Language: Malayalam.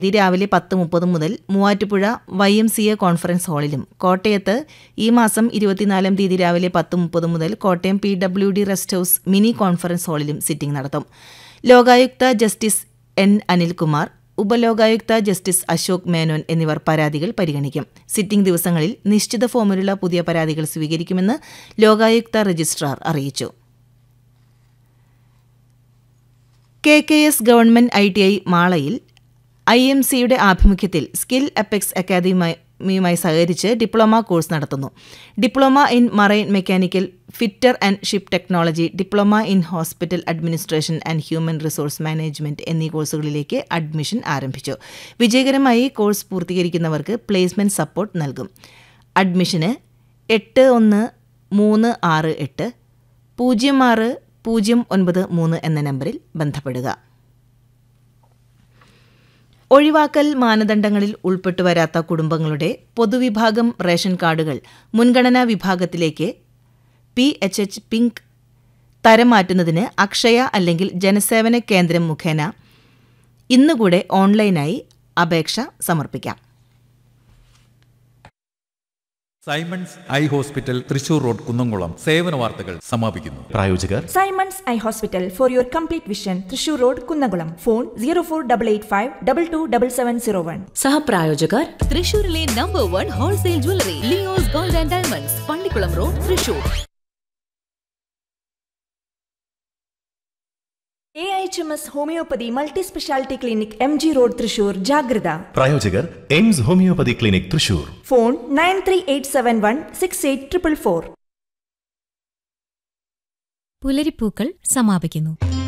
തീയതി രാവിലെ പത്ത് മുപ്പത് മുതൽ Muvattupuzha Y M C A conference ഹാളിലും കോട്ടയത്ത് ഈ മാസം ഇരുപത്തിനാലാം തീയതി രാവിലെ പത്ത് മുപ്പത് മുതൽ Kottayam P W D rest house mini conference ഹാളിലും സിറ്റിംഗ് നടത്തും Lokayukta justice N Anilkumar Upalokayukta justice Ashok Menon എന്നിവർ പരാതികൾ പരിഗണിക്കും സിറ്റിംഗ് ദിവസങ്ങളിൽ നിശ്ചിത ഫോമിലുള്ള പുതിയ പരാതികൾ സ്വീകരിക്കുമെന്ന് ലോകായുക്ത രജിസ്ട്രാർ അറിയിച്ചു K K S government I T I മാളയിൽ ഐ എം സിയുടെ ആഭിമുഖ്യത്തിൽ സ്കിൽ അപ്പെക്സ് അക്കാദമിയുമായി സഹകരിച്ച് ഡിപ്ലോമ കോഴ്സ് നടത്തുന്നു diploma in marine mechanical fitter and ship technology diploma in hospital administration and human resource management എന്നീ കോഴ്സുകളിലേക്ക് അഡ്മിഷൻ ആരംഭിച്ചു വിജയകരമായി കോഴ്സ് പൂർത്തീകരിക്കുന്നവർക്ക് പ്ലേസ്മെന്റ് സപ്പോർട്ട് നൽകും അഡ്മിഷന് എട്ട് ഒന്ന് മൂന്ന് ആറ് എട്ട് പൂജ്യം ആറ് പൂജ്യം ഒൻപത് മൂന്ന് എന്ന നമ്പറിൽ ബന്ധപ്പെടുക ഒഴിവാക്കൽ മാനദണ്ഡങ്ങളിൽ ഉൾപ്പെട്ടു വരാത്ത കുടുംബങ്ങളുടെ പൊതുവിഭാഗം റേഷൻ കാർഡുകൾ മുൻഗണനാ വിഭാഗത്തിലേക്ക് പി എച്ച് എച്ച് പിങ്ക് തരം മാറ്റുന്നതിന് അക്ഷയ അല്ലെങ്കിൽ ജനസേവന കേന്ദ്രം മുഖേന ഇന്നുകൂടെ ഓൺലൈനായി അപേക്ഷ സമർപ്പിക്കാം Simons I hospital Thrissur road Kunnamkulam സേവന വാർത്തകൾ സമാപിക്കുന്നു പ്രായോജകർ Simons I hospital for your complete vision Thrissur road Kunnamkulam phone zero four double eight five double two double seven zero one സഹപ്രായോജകർ തൃശൂരിലെ number one wholesale jewellery Leo's gold and diamonds Pallikulam road Thrissur A H M S homoeopathy multi speciality clinic M G road Thrissur ജാഗ്രത പ്രായോജകർ AIMS homoeopathy clinic Thrissur phone nine three eight seven one six eight triple four പുലരിപ്പൂക്കൾ സമാപിക്കുന്നു